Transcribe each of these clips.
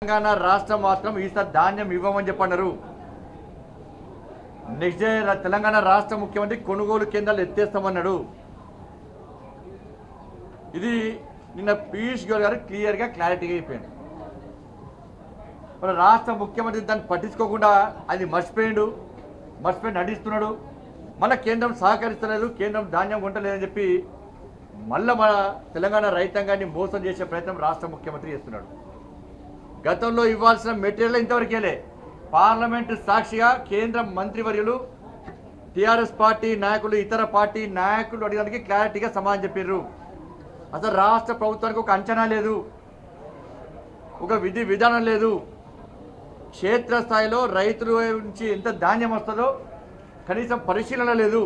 తెలంగాణ రాష్ట్రం మాత్రం ఈసారి ధాన్యం ఇవ్వమని చెప్పన్నారు నెక్స్ట్ డే రా- తెలంగాణ రాష్ట్ర ముఖ్యమంత్రి కొనుగోలు కేంద్రాలు ఎత్తేస్తామన్నాడు ఇది నిన్న పీయూష్ గోయల్ గారు క్లియర్గా క్లారిటీగా అయిపోయింది మన రాష్ట్ర ముఖ్యమంత్రి దాన్ని పట్టించుకోకుండా అది మర్చిపోయిండు మర్చిపోయి నటిస్తున్నాడు మళ్ళీ కేంద్రం సహకరిస్తలేదు కేంద్రం ధాన్యం కొంటలేదని చెప్పి మళ్ళీ మన తెలంగాణ రైతాంగాన్ని మోసం చేసే ప్రయత్నం రాష్ట్ర ముఖ్యమంత్రి చేస్తున్నాడు గతంలో ఇవ్వాల్సిన మెటీరియల్ ఇంతవరకేలే పార్లమెంటు సాక్షిగా కేంద్ర మంత్రివర్యులు టీఆర్ఎస్ పార్టీ నాయకులు ఇతర పార్టీ నాయకులు అడిగడానికి క్లారిటీగా సమాధానం చెప్పారు అసలు రాష్ట్ర ప్రభుత్వానికి ఒక అంచనా లేదు ఒక విధి విధానం లేదు క్షేత్రస్థాయిలో రైతుల నుంచి ఎంత ధాన్యం వస్తుందో కనీసం పరిశీలన లేదు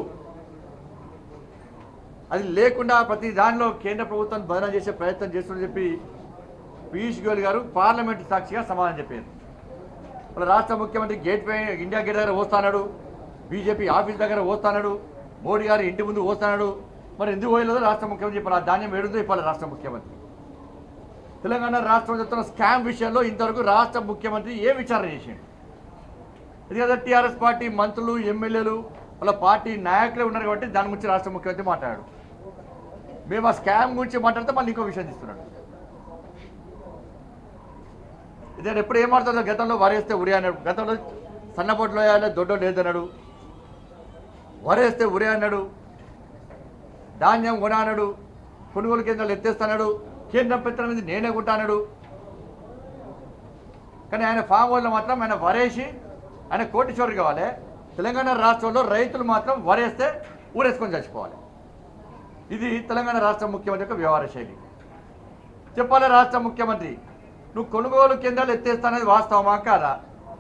అది లేకుండా ప్రతి దానిలో కేంద్ర ప్రభుత్వం బదనం చేసే ప్రయత్నం చేస్తుందని చెప్పి పీయూష్ గోయల్ గారు పార్లమెంటు సాక్షిగా సమాధానం చెప్పారు వాళ్ళ రాష్ట్ర ముఖ్యమంత్రి గేట్ పై ఇండియా గేట్ దగ్గర వస్తాడు బీజేపీ ఆఫీస్ దగ్గర వస్తాడు మోడీ గారు ఇంటి ముందు వస్తాడు మరి ఎందుకు పోయలేదో రాష్ట్ర ముఖ్యమంత్రి చెప్పాలి ఆ ధాన్యం ఏడుందో చెప్పాలి రాష్ట్ర ముఖ్యమంత్రి తెలంగాణ రాష్ట్రం చెప్తున్న స్కామ్ విషయంలో ఇంతవరకు రాష్ట్ర ముఖ్యమంత్రి ఏ విచారణ చేసిండు ఇది కదా టీఆర్ఎస్ పార్టీ మంత్రులు ఎమ్మెల్యేలు వాళ్ళ పార్టీ నాయకులే ఉన్నారు కాబట్టి దాని గురించి రాష్ట్ర ముఖ్యమంత్రి మాట్లాడాడు మేము ఆ స్కామ్ గురించి మాట్లాడితే మళ్ళీ ఇంకో విషయం తీస్తున్నాడు ఇదే ఎప్పుడు ఏం మాట్లాడుతుందో గతంలో వరేస్తే ఉరి అన్నాడు గతంలో సన్నపొట్లో వేయాలి దొడ్డో లేదన్నాడు వరేస్తే ఉరి అన్నాడు ధాన్యం కొన అన్నాడు కొనుగోలు కేంద్రాలు ఎత్తేస్తున్నాడు కేంద్రం పెత్తనం మీద నేనే కొంటాన్నాడు కానీ ఆయన ఫామ్ హౌస్లో మాత్రం ఆయన వరేసి ఆయన కోటీశ్వరు కావాలి తెలంగాణ రాష్ట్రంలో రైతులు మాత్రం వరేస్తే ఊరేసుకొని చచ్చిపోవాలి ఇది తెలంగాణ రాష్ట్ర ముఖ్యమంత్రి యొక్క వ్యవహార శైలి చెప్పాలి రాష్ట్ర ముఖ్యమంత్రి నువ్వు కొనుగోలు కేంద్రాలు ఎత్తేస్తానది వాస్తవమా కాదా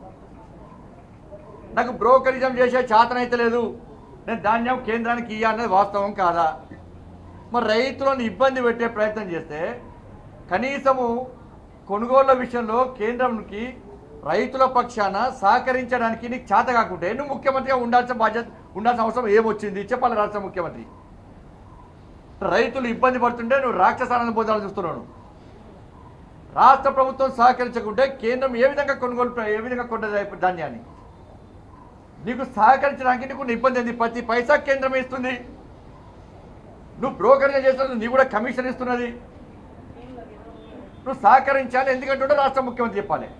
నాకు బ్రోకరిజం చేసే చేతనైతే లేదు నేను ధాన్యం కేంద్రానికి ఇవ్వాలనేది వాస్తవం కాదా మరి రైతులను ఇబ్బంది పెట్టే ప్రయత్నం చేస్తే కనీసము కొనుగోళ్ల విషయంలో కేంద్రంకి రైతుల పక్షాన సహకరించడానికి నీకు చేత కాకుంటే నువ్వు ముఖ్యమంత్రిగా ఉండాల్సిన బాధ్యత ఉండాల్సిన అవసరం ఏమొచ్చింది చెప్పాలి రాష్ట్ర ముఖ్యమంత్రి రైతులు ఇబ్బంది పడుతుంటే నువ్వు రాక్షసాలను పొందాలని చూస్తున్నావు రాష్ట్ర ప్రభుత్వం సహకరించకుంటే కేంద్రం ఏ విధంగా కొనుగోలు ప్ర- ఏ విధంగా కొంటది ధాన్యాన్ని నీకు సహకరించడానికి నీకు ఉన్న ఇబ్బంది ఏంది ప్రతి పైసా కేంద్రం ఇస్తుంది నువ్వు బ్రోకర్గా చేస్తున్నది నీ కూడా కమిషన్ ఇస్తున్నది నువ్వు సహకరించాలి ఎందుకంటే రాష్ట్ర ముఖ్యమంత్రి చెప్పాలి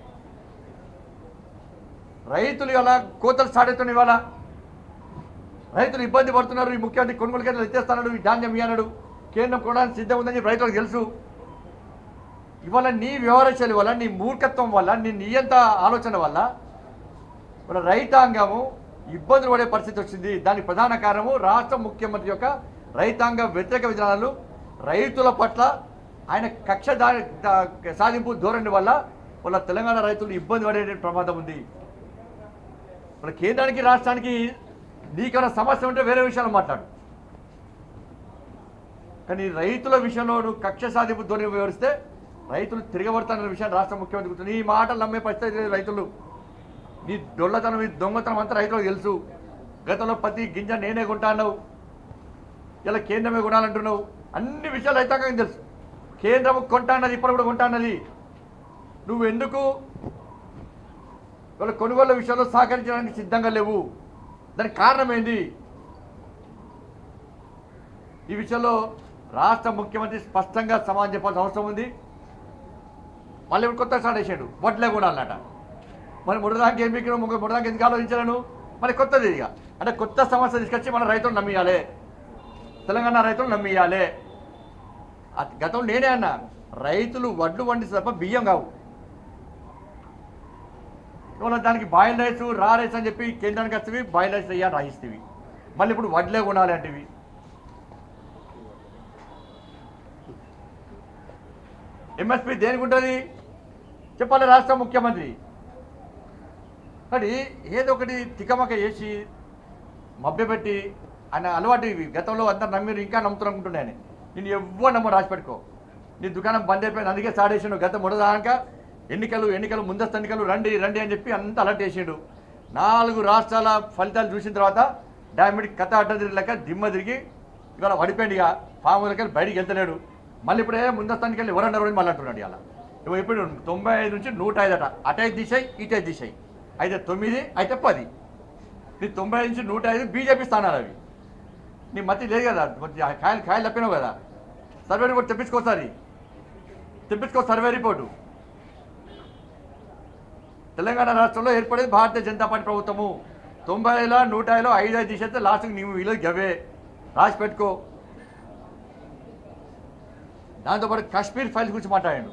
రైతులు ఇలా కోతలు స్టార్ట్ అవుతున్నాయి ఇవాళ రైతులు ఇబ్బంది పడుతున్నారు ఈ ముఖ్యమంత్రి కొనుగోలు కేంద్రాలు ఎత్తేస్తున్నాడు ఈ ధాన్యం ఇయ్యన్నాడు కేంద్రం కొనడానికి సిద్ధం ఉందని చెప్పి రైతులకు తెలుసు ఇవాళ నీ వ్యవహారశైలి వల్ల నీ మూర్ఖత్వం వల్ల నీ నియంత ఆలోచన వల్ల మన రైతాంగము ఇబ్బందులు పడే పరిస్థితి వచ్చింది దానికి ప్రధాన కారణము రాష్ట్ర ముఖ్యమంత్రి యొక్క రైతాంగ వ్యతిరేక విధానాలు రైతుల పట్ల ఆయన కక్ష దా- దా- సాధింపు ధోరణి వల్ల వాళ్ళ తెలంగాణ రైతులు ఇబ్బంది పడే ప్రమాదం ఉంది మన కేంద్రానికి రాష్ట్రానికి నీకేమైనా సమస్య ఉంటే వేరే విషయాలు మాట్లాడు కానీ రైతుల విషయంలో నువ్వు కక్ష సాధింపు ధోరణి వివరిస్తే రైతులు తిరగబడతానన్న విషయాన్ని రాష్ట్ర ముఖ్యమంత్రి గుర్తు నీ మాటలు నమ్మే పరిస్థితి లేదు రైతులు నీ దొల్లతనం ఈ దొంగతనం అంతా రైతులకు తెలుసు గతంలో ప్రతి గింజ నేనే కొంటాన్నావు ఇలా కేంద్రమే కొనాలంటున్నావు అన్ని విషయాలు రైతాంగం తెలుసు కేంద్రం కొంటాన్నది ఇప్పుడు కూడా కొంటాన్నది నువ్వు ఎందుకు వాళ్ళ కొనుగోలు విషయంలో సహకరించడానికి సిద్ధంగా లేవు దానికి కారణం ఏంది ఈ విషయంలో రాష్ట్ర ముఖ్యమంత్రి స్పష్టంగా సమాధానం చెప్పాల్సిన అవసరం ఉంది మళ్ళీ ఇప్పుడు కొత్త స్టార్ట్ చేసాడు వడ్లే కూడా అన్నట మరి ముడదానికి ఏం మీకు ముడదానికి ఎందుకు ఆలోచించాను మరి కొత్తది ఇక అంటే కొత్త సమస్య తీసుకొచ్చి మన రైతులు నమ్మియాలి తెలంగాణ రైతులు నమ్మియాలి అట్- గతంలో నేనే అన్నా రైతులు వడ్లు వండిస్తే తప్ప బియ్యం కావు ఇవాళ దానికి బాయిల్ రైస్ రా రైస్ అని చెప్పి కేంద్రానికి వస్తేవి బాయిల్ రైస్ అయ్యా రాయిస్తేవి మళ్ళీ ఇప్పుడు వడ్లే కొనాలి అంటివి ఎంఎస్పి దేనికి ఉంటుంది చెప్పాలి రాష్ట్ర ముఖ్యమంత్రి కానీ ఏదో ఒకటి తికమక చేసి మభ్యపెట్టి ఆయన అలవాటు ఇవి గతంలో అందరు నమ్మిరు ఇంకా నమ్ముతున్నారు అనుకుంటుండే ఆయన నేను ఎవ్వరు నమ్మ రాసి పెట్టుకో నీ దుకాణం బంద్ అయిపోయింది అందుకే స్టార్ట్ చేసిండు గత మొదదాక ఎన్నికలు ఎన్నికలు ముందస్తు ఎన్నికలు రండి రండి అని చెప్పి అంత అలర్ట్ చేసిండు నాలుగు రాష్ట్రాల ఫలితాలు చూసిన తర్వాత డామిడ్ కథ అడ్డ తిరిగిలాక దిమ్మ తిరిగి ఇవాళ పడిపోయింది ఇక ఫామ్ దగ్గర బయటికి వెళ్తలేడు మళ్ళీ ఇప్పుడే ముందస్తు ఎన్నికలు ఎవరన్నారు అని మళ్ళీ అంటున్నాడు ఇలా ఇవ్వ ఇప్పుడు తొంభై ఐదు నుంచి నూట ఐదు అట అటే దిశ ఇటే దిశ అయితే తొమ్మిది అయితే పది నీ తొంభై ఐదు నుంచి నూట ఐదు బీజేపీ స్థానాలు అవి నీ మతి లేదు కదా మరి ఆ కాయలు కాయలు తప్పినావు కదా సర్వే రిపోర్ట్ తెప్పించుకోసారి తెప్పించుకో సర్వే రిపోర్టు తెలంగాణ రాష్ట్రంలో ఏర్పడేది భారతీయ జనతా పార్టీ ప్రభుత్వము తొంభై ఐదులో నూట ఐదులో ఐదు ఐదు తీసేస్తే లాస్ట్కి నీవు వీళ్ళు గవే రాసి పెట్టుకో దాంతోపాటు కాశ్మీర్ ఫైల్స్ గురించి మాట్లాడాడు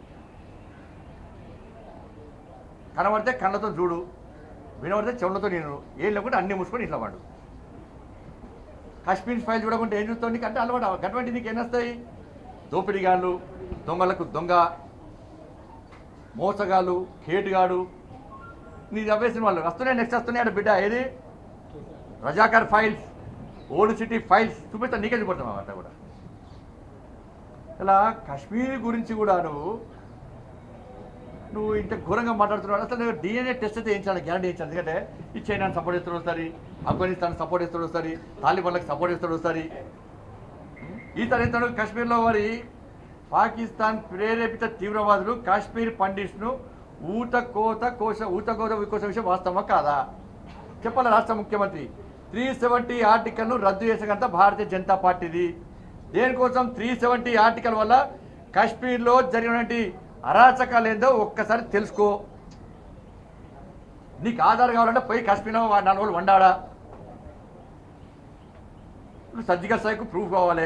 కనబడితే కళ్ళతో చూడు వినబడితే చెవులతో నేను ఏం లేకుంటే అన్ని మూసుకొని ఇంట్లో వాడు కాశ్మీర్ ఫైల్ చూడకుంటే ఏం చూస్తావు నీకు అంటే అలవాటు అటువంటి నీకు ఎన్ని వస్తాయి దోపిడిగాళ్ళు దొంగలకు దొంగ మోసగాళ్ళు కేటుగాడు నీ చంపేసిన వాళ్ళు వస్తున్నాయి నెక్స్ట్ వస్తున్నాయి అంటే బిడ్డ ఏది Razakar files old city files చూపిస్తా నీకే చూపెడతాం అంతా కూడా ఇలా కాశ్మీర్ గురించి కూడా నువ్వు నువ్వు ఇంత ఘోరంగా మాట్లాడుతున్నావు అసలు నువ్వు డిఎన్ఏ టెస్ట్ అయితే వేయించాలి గ్యారంటీ వేయించాలి ఎందుకంటే ఈ చైనాని సపోర్ట్ చేస్తాడు వస్తుంది ఆఫ్ఘనిస్తాన్ సపోర్ట్ చేస్తాడు వస్తుంది తాలిబాన్లకు సపోర్ట్ చేస్తాడు వస్తుంది ఈసారి ఇతడు కాశ్మీర్లో వారి పాకిస్తాన్ ప్రేరేపిత తీవ్రవాదులు కాశ్మీర్ పండిట్స్ను ఊత కోత కోశ ఊత కోత కోస విషయం వాస్తవమా కాదా చెప్పాలి రాష్ట్ర ముఖ్యమంత్రి త్రీ సెవెంటీ ఆర్టికల్ను రద్దు చేసకంతా భారతీయ జనతా పార్టీది దేనికోసం త్రీ సెవెంటీ ఆర్టికల్ వల్ల కాశ్మీర్లో జరిగినటువంటి అరాచకాలు ఏందో ఒక్కసారి తెలుసుకో నీకు ఆధార్ కావాలంటే పోయి కాశ్మీర్లో వా- నాలుగు రోజులు వండాడా ఇప్పుడు సర్జికల్ స్ట్రైక్ ప్రూఫ్ కావాలి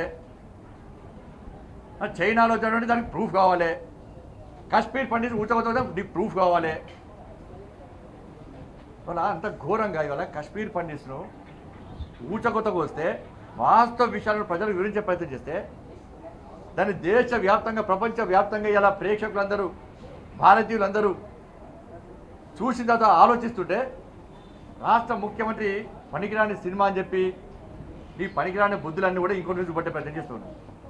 ఆ చైనాలో జరిగినటువంటి దానికి ప్రూఫ్ కావాలి కాశ్మీర్ పండిట్ ఊచకొత్త నీకు ప్రూఫ్ కావాలి ఇవాళ అంత ఘోరంగా ఇవాళ కాశ్మీర్ పండిట్స్ను ఊచకొత్తకు వస్తే వాస్తవ విషయాలను ప్రజలకు వివరించే ప్రయత్నం చేస్తే దాన్ని దేశ వ్యాప్తంగా ప్రపంచ వ్యాప్తంగా ఇలా ప్రేక్షకులందరూ భారతీయులందరూ చూసిన తర్వాత ఆలోచిస్తుంటే రాష్ట్ర ముఖ్యమంత్రి పనికిరాని సినిమా అని చెప్పి ఈ పనికిరాని బుద్ధులన్నీ కూడా ఇంకొన్ని రోజు పట్టే ప్రయత్నం చేస్తున్నాడు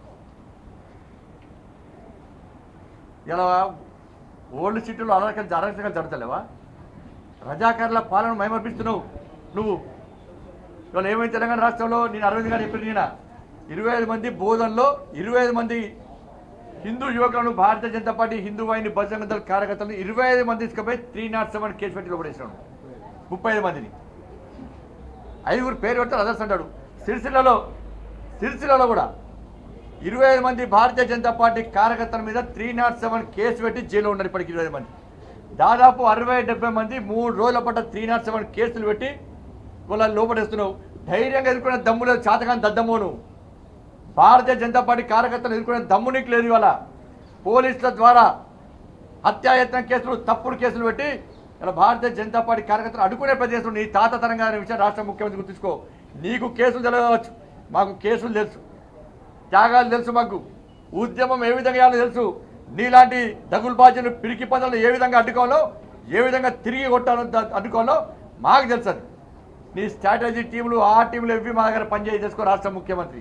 ఇలా ఓల్డ్ సిటీలో అరాచకాలు అరాచకాలు జరుగుతలేవా రజాకారుల పాలన మైమర్పిస్తున్నావు నువ్వు ఇవాళ ఏమైంది తెలంగాణ రాష్ట్రంలో నేను అరవింద్ గారు చెప్పిన నేను ఇరవై ఐదు మంది బోధనలో ఇరవై ఐదు మంది హిందూ యువకులను భారతీయ జనతా పార్టీ హిందూ వాహిని బజరంగ దళ కార్యకర్తలను ఇరవై ఐదు మంది తీసుకుపోయి త్రీ నాట్ సెవెన్ కేసు పెట్టి లోపడేసినాడు ముప్పై ఐదు మందిని ఐదుగురు పేరు పెడతారు అదర్స్ అంటాడు సిరిసిల్లలో సిరిసిల్లలో కూడా ఇరవై ఐదు మంది భారతీయ జనతా పార్టీ కార్యకర్తల మీద త్రీ నాట్ సెవెన్ కేసు పెట్టి జైల్లో ఉన్నారు ఇప్పటికి ఇరవై ఐదు మంది దాదాపు అరవై డెబ్బై మంది మూడు రోజుల పాటు త్రీ నాట్ సెవెన్ కేసులు పెట్టి వాళ్ళ లోపడేస్తున్నావు ధైర్యంగా ఎదుర్కొనే దమ్ము లేదు చాతకాని దద్దమ్మోను భారతీయ జనతా పార్టీ కార్యకర్తలు ఎదుర్కొనే దమ్ము నీకు లేదు ఇవాళ పోలీసుల ద్వారా హత్యాయత్నం కేసులు తప్పుడు కేసులు పెట్టి ఇలా భారతీయ జనతా పార్టీ కార్యకర్తలు అడ్డుకునే ప్రదేశం నీ తాత తరంగా అనే విషయం రాష్ట్ర ముఖ్యమంత్రి గుర్తుంచుకో నీకు కేసులు తెలియవచ్చు మాకు కేసులు తెలుసు త్యాగాలు తెలుసు మాకు ఉద్యమం ఏ విధంగా చేయాలో తెలుసు నీలాంటి దగులుబాజీలు పిరికి పదలు ఏ విధంగా అడ్డుకోవాలో ఏ విధంగా తిరిగి కొట్టాలో ద- అడ్డుకోవాలో మాకు తెలుసు అది నీ స్ట్రాటజీ టీంలు ఆ టీంలు ఇవి మా దగ్గర పనిచేయ చేసుకో రాష్ట్ర ముఖ్యమంత్రి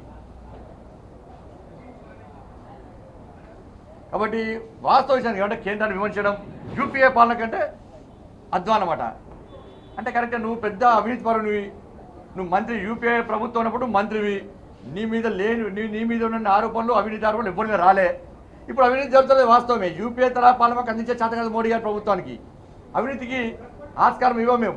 కాబట్టి వాస్తవ విషయానికి అంటే కేంద్రాన్ని విమర్శించడం యూపీఏ పాలన కంటే అధ్వానమాట అంటే కరెక్ట్గా నువ్వు పెద్ద అవినీతి పరునివి నువ్వు మంత్రి యూపీఏ ప్రభుత్వం ఉన్నప్పుడు మంత్రివి నీ మీద లేని నీ నీ మీద ఉన్న ఆరోపణలు అవినీతి ఆరోపణలు ఎవరి మీద రాలే ఇప్పుడు అవినీతి జరుగుతుంది వాస్తవమే యూపీఏ తరహా పాలన మాకు అందించే చేత కాదు మోడీ గారి ప్రభుత్వానికి అవినీతికి ఆస్కారం ఇవ్వం మేము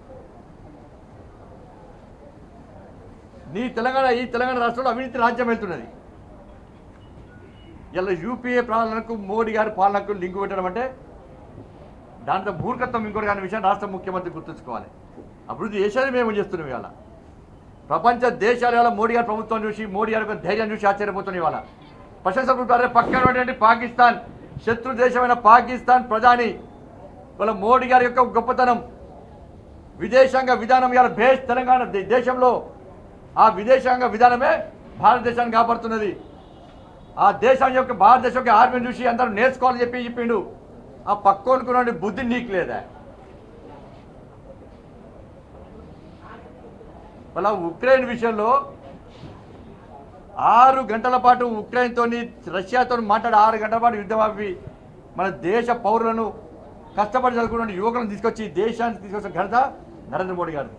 నీ తెలంగాణ ఈ తెలంగాణ రాష్ట్రంలో అవినీతి రాజ్యం వెళ్తున్నది ఇలా యూపీఏ పాలనకు మోడీ గారి పాలనకు లింకు పెట్టడం అంటే దాంట్లో మూర్ఖత్వం ఇంకోటి కాని విషయం రాష్ట్ర ముఖ్యమంత్రి గుర్తుంచుకోవాలి అభివృద్ధి చేసేది మేము చేస్తున్నాం ఇవాళ ప్రపంచ దేశాలు ఇవాళ మోడీ గారి ప్రభుత్వం చూసి మోడీ గారి యొక్క ధైర్యం చూసి ఆశ్చర్యపోతున్నాయి ఇవాళ ప్రశంసలు పక్కన ఉన్నటువంటి పాకిస్తాన్ శత్రు దేశమైన పాకిస్తాన్ ప్రధాని వాళ్ళ మోడీ గారి యొక్క గొప్పతనం విదేశాంగ విధానం ఇవాళ భేష్ తెలంగాణ దే- దేశంలో ఆ విదేశాంగ విధానమే భారతదేశాన్ని కాపాడుతున్నది ఆ దేశం యొక్క భారతదేశం యొక్క ఆర్మీని చూసి అందరూ నేర్చుకోవాలని చెప్పి చెప్పిండు ఆ పక్కోనుకున్న బుద్ధి నీకు లేదా మళ్ళా ఉక్రెయిన్ విషయంలో ఆరు గంటల పాటు ఉక్రెయిన్తో రష్యాతో మాట్లాడి ఆరు గంటల పాటు యుద్ధం ఆపి మన దేశ పౌరులను కష్టపడి చదువుకున్న యువకులను తీసుకొచ్చి దేశానికి తీసుకొచ్చిన ఘనత నరేంద్ర మోడీ గారు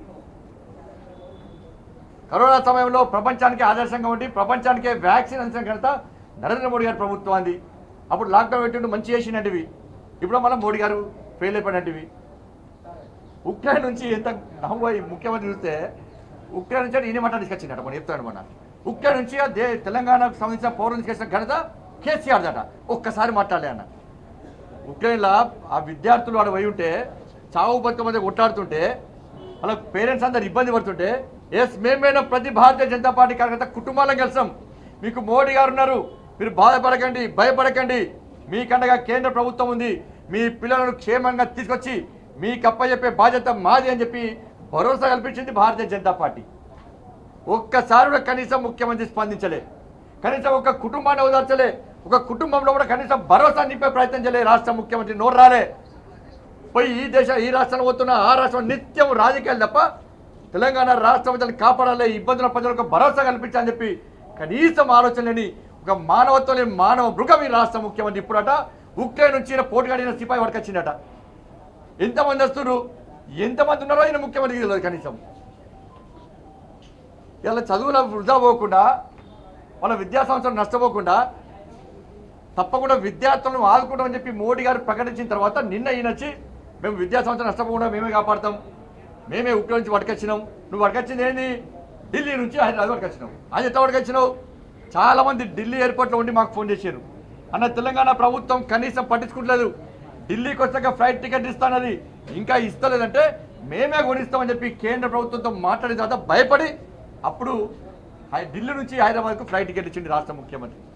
కరోనా సమయంలో ప్రపంచానికి ఆదర్శంగా ఉండి ప్రపంచానికే వ్యాక్సిన్ అందించిన ఘనత నరేంద్ర మోడీ గారి ప్రభుత్వాన్ని అప్పుడు లాక్డౌన్ పెట్టిండు మంచి చేసినట్టువి ఇప్పుడు మళ్ళీ మోడీ గారు ఫెయిల్ అయిపోయినట్టువి ఉక్రెయిన్ నుంచి ఎంత నవ్వు ముఖ్యమంత్రి చూస్తే ఉక్రెయిన్ నుంచి ఈయన మాట తీసుకొచ్చిందట మనం చెప్తాడు మన ఉక్రెయిన్ నుంచి ఆ దే తెలంగాణకు సంబంధించిన పౌరులు తీసుకొచ్చిన ఘనత కేసీఆర్ దట ఒక్కసారి మాట్లాడలే అన్న ఉక్రెయిన్లో ఆ విద్యార్థులు వాడు పోయి ఉంటే చావు బతుక మధ్య కొట్లాడుతుంటే వాళ్ళ పేరెంట్స్ అందరు ఇబ్బంది పడుతుంటే ఎస్ మేమైనా ప్రతి భారతీయ జనతా పార్టీ కార్యకర్త కుటుంబాలను కలిసాం మీకు మోడీ గారు ఉన్నారు మీరు బాధపడకండి భయపడకండి మీకండగా కేంద్ర ప్రభుత్వం ఉంది మీ పిల్లలను క్షేమంగా తీసుకొచ్చి మీకు అప్పచెప్పే బాధ్యత మాది అని చెప్పి భరోసా కల్పించింది భారతీయ జనతా పార్టీ ఒక్కసారి కూడా కనీసం ముఖ్యమంత్రి స్పందించలే కనీసం ఒక కుటుంబాన్ని ఓదార్చలే ఒక కుటుంబంలో కూడా కనీసం భరోసా నింపే ప్రయత్నం చేయలే రాష్ట్ర ముఖ్యమంత్రి నోరు రాలే పోయి ఈ దేశం ఈ రాష్ట్రంలో పోతున్న ఆ రాష్ట్రం నిత్యం రాజకీయాలు తప్ప తెలంగాణ రాష్ట్ర ప్రజలను కాపాడాలి ఇబ్బందుల ప్రజలకు భరోసా కల్పించాలని చెప్పి కనీసం ఆలోచన లేని ఒక మానవత్వం లేని మానవ మృగం ఈ రాష్ట్ర ముఖ్యమంత్రి ఇప్పుడట ఉక్రెయిన్ నుంచి ఈయన పోటుగాడిన సిపాయి పడకొచ్చిందట ఎంతమంది వస్తున్నారు ఎంతమంది ఉన్నారో ఆయన ముఖ్యమంత్రికి తెలియదు కనీసం ఇలా చదువుల వృధా పోకుండా వాళ్ళ విద్యా సంస్థలు నష్టపోకుండా తప్పకుండా విద్యార్థులను ఆదుకుంటామని చెప్పి మోడీ గారు ప్రకటించిన తర్వాత నిన్న ఈయన వచ్చి మేము విద్యా సంస్థ నష్టపోకుండా మేమే కాపాడతాం మేమే ఉక్రెయిన్ నుంచి పట్టుకొచ్చినాం నువ్వు పట్టుకొచ్చింది ఏంది ఢిల్లీ నుంచి హైదరాబాద్ పట్టుకొచ్చినావు అది ఎట్లా పట్టుకొచ్చినావు చాలా మంది ఢిల్లీ ఎయిర్పోర్ట్లో ఉండి మాకు ఫోన్ చేశారు అన్న తెలంగాణ ప్రభుత్వం కనీసం పట్టించుకుంటలేదు ఢిల్లీకి వచ్చాక ఫ్లైట్ టికెట్ ఇస్తానది ఇంకా ఇస్తలేదంటే మేమే కొనిస్తామని చెప్పి కేంద్ర ప్రభుత్వంతో మాట్లాడిన తర్వాత భయపడి అప్పుడు హై- ఢిల్లీ నుంచి హైదరాబాద్కు ఫ్లైట్ టికెట్ ఇచ్చింది రాష్ట్ర ముఖ్యమంత్రి